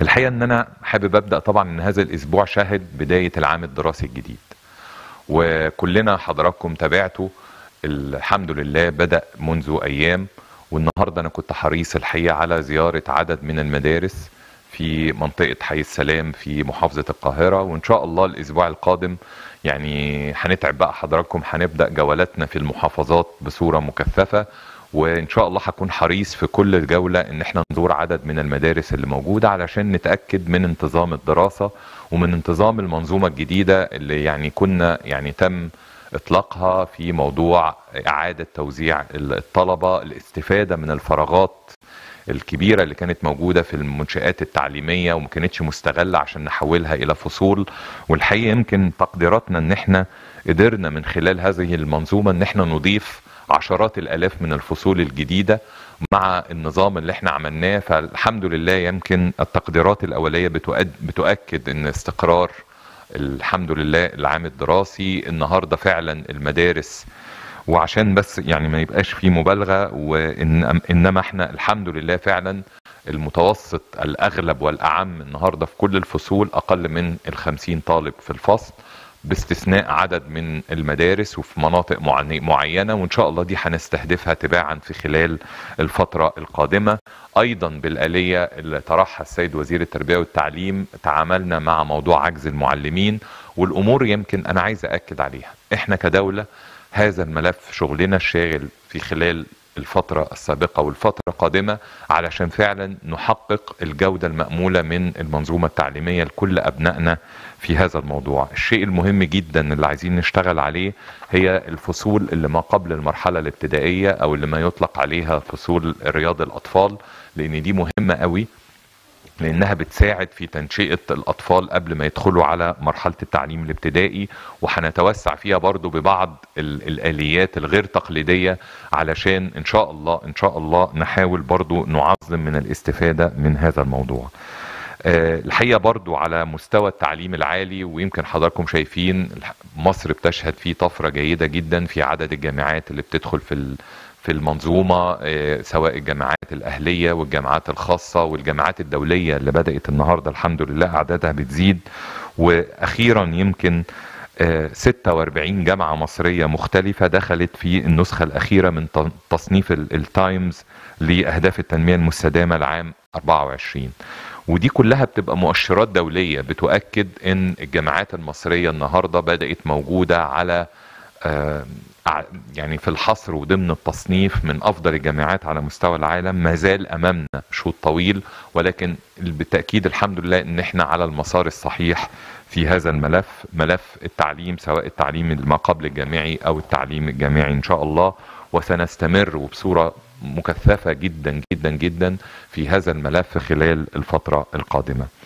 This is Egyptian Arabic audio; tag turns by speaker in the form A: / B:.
A: الحقيقه ان انا حابب ابدا طبعا ان هذا الاسبوع شهد بدايه العام الدراسي الجديد وكلنا حضراتكم تابعتوا الحمد لله بدا منذ ايام والنهارده انا كنت حريص الحقيقه على زياره عدد من المدارس في منطقه حي السلام في محافظه القاهره وان شاء الله الاسبوع القادم يعني هنتعب بقى حضراتكم هنبدا جولاتنا في المحافظات بصوره مكثفه وان شاء الله هكون حريص في كل جوله ان احنا نزور عدد من المدارس اللي موجوده علشان نتاكد من انتظام الدراسه ومن انتظام المنظومه الجديده اللي يعني كنا يعني تم اطلاقها في موضوع اعاده توزيع الطلبه الاستفاده من الفراغات الكبيرة اللي كانت موجودة في المنشآت التعليمية وما كانتش مستغلة عشان نحولها إلى فصول والحقيقة يمكن تقديراتنا إن إحنا قدرنا من خلال هذه المنظومة إن إحنا نضيف عشرات الالاف من الفصول الجديده مع النظام اللي احنا عملناه فالحمد لله يمكن التقديرات الاوليه بتؤكد ان استقرار الحمد لله العام الدراسي النهارده فعلا المدارس وعشان بس يعني ما يبقاش في مبالغه وإن انما احنا الحمد لله فعلا المتوسط الاغلب والاعم النهارده في كل الفصول اقل من ال 50 طالب في الفصل باستثناء عدد من المدارس وفي مناطق معينة وإن شاء الله دي هنستهدفها تباعا في خلال الفترة القادمة أيضا بالآلية اللي طرحها السيد وزير التربية والتعليم تعاملنا مع موضوع عجز المعلمين والأمور يمكن أنا عايز أكد عليها إحنا كدولة هذا الملف شغلنا الشاغل في خلال الفترة السابقة والفترة القادمة علشان فعلا نحقق الجودة المأمولة من المنظومة التعليمية لكل أبنائنا في هذا الموضوع الشيء المهم جدا اللي عايزين نشتغل عليه هي الفصول اللي ما قبل المرحلة الابتدائية أو اللي ما يطلق عليها فصول رياض الأطفال لأن دي مهمة قوي لانها بتساعد في تنشئه الاطفال قبل ما يدخلوا على مرحله التعليم الابتدائي وهنتوسع فيها برضو ببعض الاليات الغير تقليديه علشان ان شاء الله ان شاء الله نحاول برضو نعظم من الاستفاده من هذا الموضوع الحقيقه برضو على مستوى التعليم العالي ويمكن حضراتكم شايفين مصر بتشهد فيه طفره جيده جدا في عدد الجامعات اللي بتدخل في في المنظومه سواء الجامعات الاهليه والجامعات الخاصه والجامعات الدوليه اللي بدات النهارده الحمد لله اعدادها بتزيد واخيرا يمكن 46 جامعه مصريه مختلفه دخلت في النسخه الاخيره من تصنيف التايمز لاهداف التنميه المستدامه لعام 24 ودي كلها بتبقى مؤشرات دوليه بتؤكد ان الجامعات المصريه النهارده بدات موجوده على يعني في الحصر وضمن التصنيف من افضل الجامعات على مستوى العالم ما زال امامنا شوط طويل ولكن بالتاكيد الحمد لله ان احنا على المسار الصحيح في هذا الملف ملف التعليم سواء التعليم ما قبل الجامعي او التعليم الجامعي ان شاء الله وسنستمر وبصوره مكثفه جدا جدا جدا في هذا الملف خلال الفتره القادمه